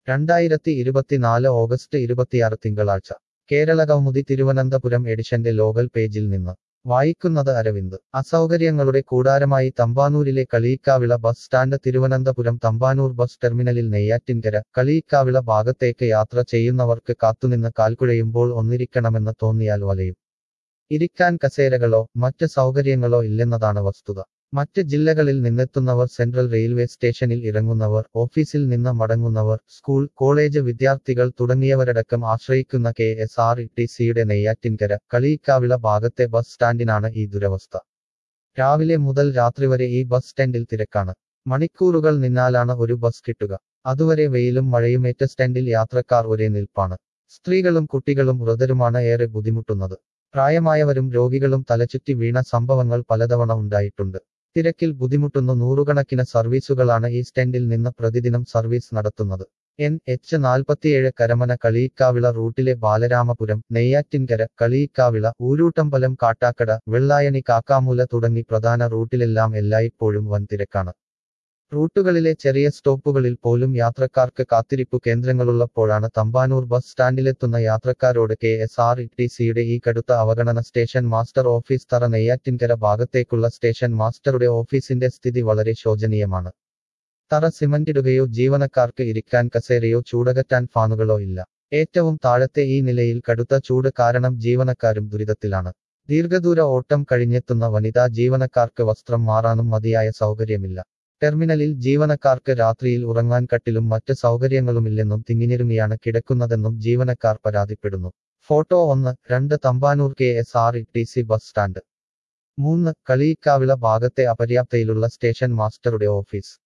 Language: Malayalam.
രണ്ടായിരത്തി ഇരുപത്തിനാല് ഓഗസ്റ്റ് ഇരുപത്തിയാറ് തിങ്കളാഴ്ച കേരള കൗമുദി തിരുവനന്തപുരം എഡിഷന്റെ ലോകൽ പേജിൽ നിന്ന് വായിക്കുന്നത് അരവിന്ദ് അസൗകര്യങ്ങളുടെ കൂടാരമായി തമ്പാനൂരിലെ Kaliyikkavila bus stand Thiruvananthapuram Thampanoor bus ടെർമിനലിൽ നെയ്യാറ്റിൻകര കളിയിക്കാവിള ഭാഗത്തേക്ക് യാത്ര ചെയ്യുന്നവർക്ക് കാത്തുനിന്ന് കാൽക്കുഴയുമ്പോൾ ഒന്നിരിക്കണമെന്ന് തോന്നിയാൽ വലയും ഇരിക്കാൻ കസേരകളോ മറ്റ് സൗകര്യങ്ങളോ ഇല്ലെന്നതാണ് വസ്തുത മറ്റ് ജില്ലകളിൽ നിന്നെത്തുന്നവർ സെൻട്രൽ റെയിൽവേ സ്റ്റേഷനിൽ ഇറങ്ങുന്നവർ ഓഫീസിൽ നിന്ന് മടങ്ങുന്നവർ സ്കൂൾ കോളേജ് വിദ്യാർത്ഥികൾ തുടങ്ങിയവരടക്കം ആശ്രയിക്കുന്ന കെ എസ് ആർ ടി സിയുടെ നെയ്യാറ്റിൻകര കളിയിക്കാവിള ഭാഗത്തെ ബസ് സ്റ്റാൻഡിനാണ് ഈ ദുരവസ്ഥ രാവിലെ മുതൽ രാത്രി വരെ ഈ ബസ് സ്റ്റാൻഡിൽ തിരക്കാണ് മണിക്കൂറുകൾ നിന്നാലാണ് ഒരു ബസ് കിട്ടുക അതുവരെ വെയിലും മഴയുമേറ്റ സ്റ്റാൻഡിൽ യാത്രക്കാർ ഒരേ നിൽപ്പാണ് സ്ത്രീകളും കുട്ടികളും വൃതരുമാണ് ഏറെ ബുദ്ധിമുട്ടുന്നത് പ്രായമായവരും രോഗികളും തലചുറ്റി വീണ സംഭവങ്ങൾ പലതവണ ഉണ്ടായിട്ടുണ്ട് തിരക്കിൽ ബുദ്ധിമുട്ടുന്ന നൂറുകണക്കിന് സർവീസുകളാണ് ഈ സ്റ്റാൻഡിൽ നിന്ന് പ്രതിദിനം സർവീസ് നടത്തുന്നത് എൻ എച്ച് നാൽപ്പത്തിയേഴ് കരമന കളിയിക്കാവിള റൂട്ടിലെ ബാലരാമപുരം നെയ്യാറ്റിൻകര കളിയിക്കാവിള ഊരൂട്ടമ്പലം കാട്ടാക്കട വെള്ളായണി കാക്കാമൂല തുടങ്ങി പ്രധാന റൂട്ടിലെല്ലാം എല്ലായ്പ്പോഴും വൻ തിരക്കാണ് റൂട്ടുകളിലെ ചെറിയ സ്റ്റോപ്പുകളിൽ പോലും യാത്രക്കാർക്ക് കാത്തിരിപ്പു കേന്ദ്രങ്ങളുള്ളപ്പോഴാണ് തമ്പാനൂർ ബസ് സ്റ്റാൻഡിലെത്തുന്ന യാത്രക്കാരോട് കെ എസ് ആർ ടി സിയുടെ ഈ കടുത്ത അവഗണന സ്റ്റേഷൻ മാസ്റ്റർ ഓഫീസ് തറ നെയ്യാറ്റിൻകര ഭാഗത്തേക്കുള്ള സ്റ്റേഷൻ മാസ്റ്ററുടെ ഓഫീസിന്റെ സ്ഥിതി വളരെ ശോചനീയമാണ് തറ സിമന്റിടുകയോ ജീവനക്കാർക്ക് ഇരിക്കാൻ കസേരയോ ചൂടകറ്റാൻ ഫാനുകളോ ഇല്ല ഏറ്റവും താഴത്തെ ഈ നിലയിൽ കടുത്ത ചൂട് കാരണം ജീവനക്കാരും ദുരിതത്തിലാണ് ദീർഘദൂര ഓട്ടം കഴിഞ്ഞെത്തുന്ന വനിതാ ജീവനക്കാർക്ക് വസ്ത്രം മാറാനും മതിയായ സൗകര്യമില്ല ടെർമിനലിൽ ജീവനക്കാർക്ക് രാത്രിയിൽ ഉറങ്ങാൻ കട്ടിലും മറ്റ് സൗകര്യങ്ങളുമില്ലെന്നും തിങ്ങിനിരുമിയാണ് കിടക്കുന്നതെന്നും ജീവനക്കാർ പരാതിപ്പെടുന്നു ഫോട്ടോ ഒന്ന് രണ്ട് Thampanoor K S R T C bus stand മൂന്ന് കളിയിക്കാവിള ഭാഗത്തെ അപര്യാപ്തയിലുള്ള സ്റ്റേഷൻ മാസ്റ്ററുടെ ഓഫീസ്